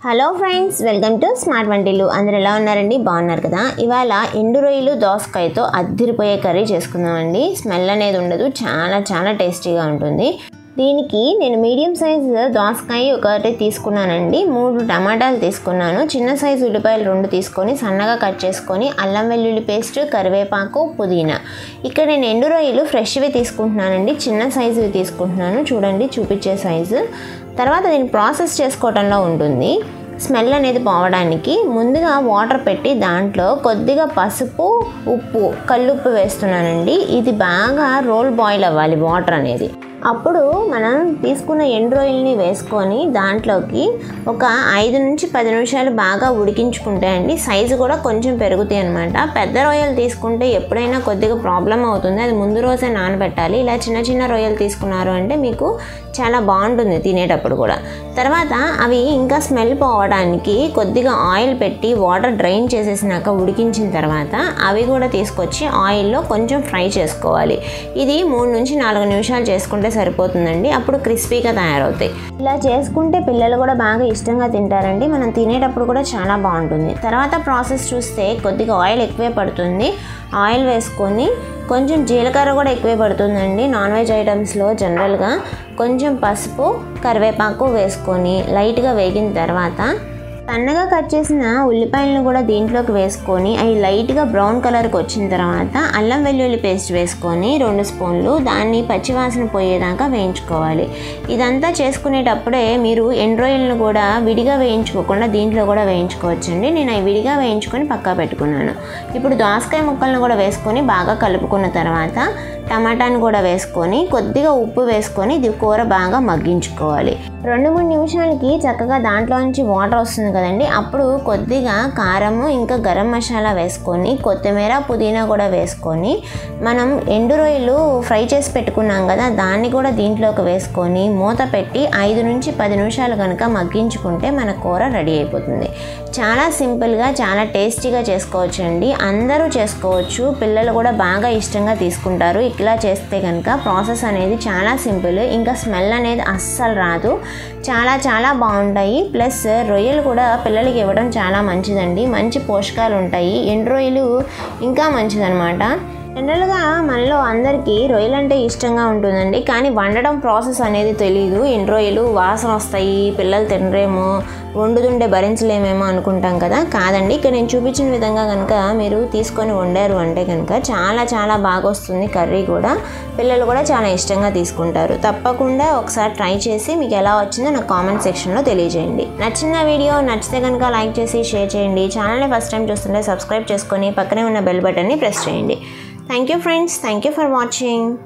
hello friends welcome to smart వంటిల్లు అందరు ఎలా ఉన్నారండి బాగున్నారు కదా ఇవాళ ఎండు రొయ్యలు దోసకాయతో అద్దిరిపోయే కర్రీ చేసుకుందామండి స్మెల్ అనేది ఉండదు చాలా చాలా టేస్టీగా ఉంటుంది దీనికి నేను మీడియం సైజ్ దోసకాయ ఒకటి తీసుకున్నానండి మూడు టమాటాలు తీసుకున్నాను చిన్న సైజు ఉల్లిపాయలు రెండు తీసుకొని సన్నగా కట్ చేసుకొని అల్లం వెల్లుల్లి పేస్ట్ కరివేపాకు పుదీనా ఇక్కడ నేను ఎండు రొయ్యలు ఫ్రెష్వి తీసుకుంటున్నానండి చిన్న సైజువి తీసుకుంటున్నాను చూడండి చూపించే సైజు తర్వాత దీన్ని ప్రాసెస్ చేసుకోవడంలో ఉంటుంది స్మెల్ అనేది పోవడానికి ముందుగా వాటర్ పెట్టి దాంట్లో కొద్దిగా పసుపు ఉప్పు కల్లుప్పు వేస్తున్నానండి ఇది బాగా రోల్ బాయిల్ అవ్వాలి వాటర్ అనేది అప్పుడు మనం తీసుకున్న ఎండు రొయ్యల్ని వేసుకొని దాంట్లోకి ఒక ఐదు నుంచి పది నిమిషాలు బాగా ఉడికించుకుంటే అండి సైజు కూడా కొంచెం పెరుగుతాయి అనమాట పెద్ద రొయ్యలు తీసుకుంటే ఎప్పుడైనా కొద్దిగా ప్రాబ్లం అవుతుంది అది ముందు రోజే నానబెట్టాలి ఇలా చిన్న చిన్న రొయ్యలు తీసుకున్నారు అంటే మీకు చాలా బాగుంటుంది తినేటప్పుడు కూడా తర్వాత అవి ఇంకా స్మెల్ పోవడానికి కొద్దిగా ఆయిల్ పెట్టి వాటర్ డ్రైన్ చేసేసినాక ఉడికించిన తర్వాత అవి కూడా తీసుకొచ్చి ఆయిల్లో కొంచెం ఫ్రై చేసుకోవాలి ఇది మూడు నుంచి నాలుగు నిమిషాలు చేసుకుంటే సరిపోతుందండి అప్పుడు క్రిస్పీగా తయారవుతాయి ఇలా చేసుకుంటే పిల్లలు కూడా బాగా ఇష్టంగా తింటారండి మనం తినేటప్పుడు కూడా చాలా బాగుంటుంది తర్వాత ప్రాసెస్ చూస్తే కొద్దిగా ఆయిల్ ఎక్కువే పడుతుంది ఆయిల్ వేసుకొని కొంచెం జీలకర్ర కూడా ఎక్కువే పడుతుందండి నాన్ వెజ్ ఐటమ్స్లో జనరల్గా కొంచెం పసుపు కరివేపాకు వేసుకొని లైట్గా వేగిన తర్వాత సన్నగా కట్ చేసిన ఉల్లిపాయలను కూడా దీంట్లోకి వేసుకొని అవి లైట్గా బ్రౌన్ కలర్కి వచ్చిన తర్వాత అల్లం వెల్లుల్లి పేస్ట్ వేసుకొని రెండు స్పూన్లు దాన్ని పచ్చివాసన పోయేదాకా వేయించుకోవాలి ఇదంతా చేసుకునేటప్పుడే మీరు ఎండ్రాయిల్ను కూడా విడిగా వేయించుకోకుండా దీంట్లో కూడా వేయించుకోవచ్చండి నేను అవి విడిగా వేయించుకొని పక్కా పెట్టుకున్నాను ఇప్పుడు దోసకాయ ముక్కలను కూడా వేసుకొని బాగా కలుపుకున్న తర్వాత టమాటాను కూడా వేసుకొని కొద్దిగా ఉప్పు వేసుకొని ఇది కూర బాగా మగ్గించుకోవాలి రెండు మూడు నిమిషాలకి చక్కగా దాంట్లో నుంచి వాటర్ వస్తుంది కదండి అప్పుడు కొద్దిగా కారము ఇంకా గరం మసాలా వేసుకొని కొత్తిమీర పుదీనా కూడా వేసుకొని మనం ఎండు రొయ్యలు ఫ్రై చేసి పెట్టుకున్నాం కదా దాన్ని కూడా దీంట్లోకి వేసుకొని మూత పెట్టి ఐదు నుంచి పది నిమిషాలు కనుక మగ్గించుకుంటే మన కూర రెడీ అయిపోతుంది చాలా సింపుల్గా చాలా టేస్టీగా చేసుకోవచ్చు అండి అందరూ చేసుకోవచ్చు పిల్లలు కూడా బాగా ఇష్టంగా తీసుకుంటారు ఇట్లా చేస్తే కనుక ప్రాసెస్ అనేది చాలా సింపుల్ ఇంకా స్మెల్ అనేది అస్సలు రాదు చాలా చాలా బాగుంటాయి ప్లస్ రొయ్యలు కూడా పిల్లలకి ఇవ్వడం చాలా మంచిదండి మంచి పోషకాలు ఉంటాయి ఎండు రొయ్యలు ఇంకా మంచిదన్నమాట జనరల్గా మనలో అందరికీ రొయ్యలు అంటే ఇష్టంగా ఉంటుందండి కానీ వండడం ప్రాసెస్ అనేది తెలియదు ఎండు రొయ్యలు వాసన వస్తాయి పిల్లలు తినరేమో వండుతుంటే భరించలేమేమో అనుకుంటాం కదా కాదండి ఇక్కడ నేను చూపించిన విధంగా కనుక మీరు తీసుకొని వండారు అంటే కనుక చాలా చాలా బాగా వస్తుంది కర్రీ కూడా పిల్లలు కూడా చాలా ఇష్టంగా తీసుకుంటారు తప్పకుండా ఒకసారి ట్రై చేసి మీకు ఎలా వచ్చిందో నాకు కామెంట్ సెక్షన్లో తెలియజేయండి నచ్చిన వీడియో నచ్చితే కనుక లైక్ చేసి షేర్ చేయండి ఛానల్ని ఫస్ట్ టైం చూస్తుంటే సబ్స్క్రైబ్ చేసుకొని పక్కనే ఉన్న బెల్ బటన్ని ప్రెస్ చేయండి thank you friends thank you for watching